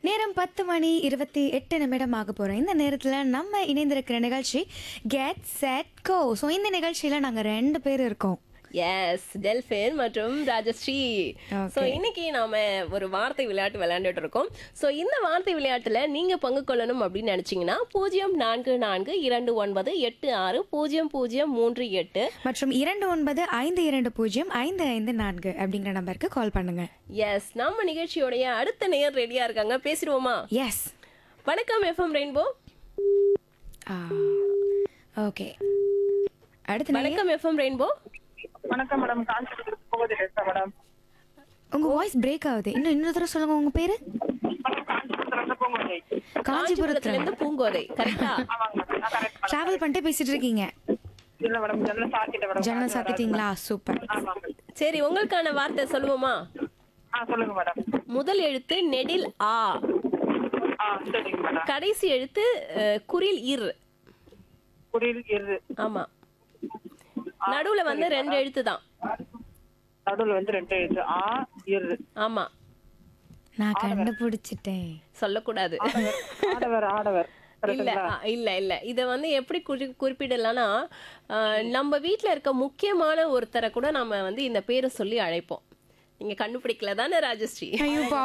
நேரம் பத்து மணி இருபத்தி எட்டு நிமிடம் ஆக போகிறோம் இந்த நேரத்தில் நம்ம இணைந்திருக்கிற நிகழ்ச்சி கெட் செட் கோ ஸோ இந்த நிகழ்ச்சியில் நாங்கள் ரெண்டு பேர் இருக்கோம் எஸ் டெல்ஃபின் மற்றும் ராஜஸ்ரீ Okay. ஸோ இன்னைக்கு நாம ஒரு வார்த்தை விளையாட்டு விளையாண்டுட்டு இருக்கோம் ஸோ இந்த வார்த்தை விளையாட்டுல நீங்க பங்கு கொள்ளணும் அப்படின்னு நினைச்சீங்கன்னா பூஜ்ஜியம் நான்கு நான்கு இரண்டு ஒன்பது எட்டு ஆறு பூஜ்ஜியம் பூஜ்ஜியம் மூன்று எட்டு மற்றும் இரண்டு ஒன்பது ஐந்து இரண்டு பூஜ்ஜியம் ஐந்து ஐந்து நான்கு அப்படிங்கிற நம்பருக்கு கால் பண்ணுங்க எஸ் நம்ம நிகழ்ச்சியோடைய அடுத்த நேர் ரெடியா இருக்காங்க பேசிடுவோமா எஸ் வணக்கம் எஃப்எம் ரெயின்போ ஓகே அடுத்த நேயர் வணக்கம் எஃப்எம் ரெயின்போ வணக்கம் மேடம் காஞ்சிபுரம் போகுது பேசுறேன் மேடம் உங்க வாய்ஸ் பிரேக் ஆகுது இன்னும் இன்னொரு தடவை சொல்லுங்க உங்க பேரு மேடம் காஞ்சிபுரத்துல இருந்து போகுது காஞ்சிபுரத்துல இருந்து பூங்கோதை கரெக்டா ஆமாங்க மேடம் நான் கரெக்ட் டிராவல் பண்ணிட்டு பேசிட்டு இருக்கீங்க இல்ல மேடம் ஜன்னல் சாத்திட்டேன் மேடம் ஜன்னல் சாத்திட்டீங்களா சூப்பர் ஆமாங்க சரி உங்களுக்கான வார்த்தை சொல்லுவோமா ஆ சொல்லுங்க மேடம் முதல் எழுத்து நெடில் ஆ ஆ சரிங்க மேடம் கடைசி எழுத்து அஹ், குரில் இர் குடியில் இரு ஆமா நடுவுல வந்து ரெண்டு எழுத்து தான் நடுவுல வந்து ரெண்டு எழுத்து ஆ இரு ஆமா நான் கண்டுபிடிச்சிட்டேன் சொல்லக்கூடாது ஆடவர் ஆடவர் இல்ல ஆ, இல்ல இல்ல இத வந்து எப்படி குறி- குறிப்பிடலாம்னா அஹ், நம்ம வீட்ல இருக்க முக்கியமான ஒருத்தரை கூட நம்ம வந்து இந்த பேரை சொல்லி அழைப்போம் நீங்க கண்டுபிடிக்கல தானே ராஜஸ்ரீ ஐயோ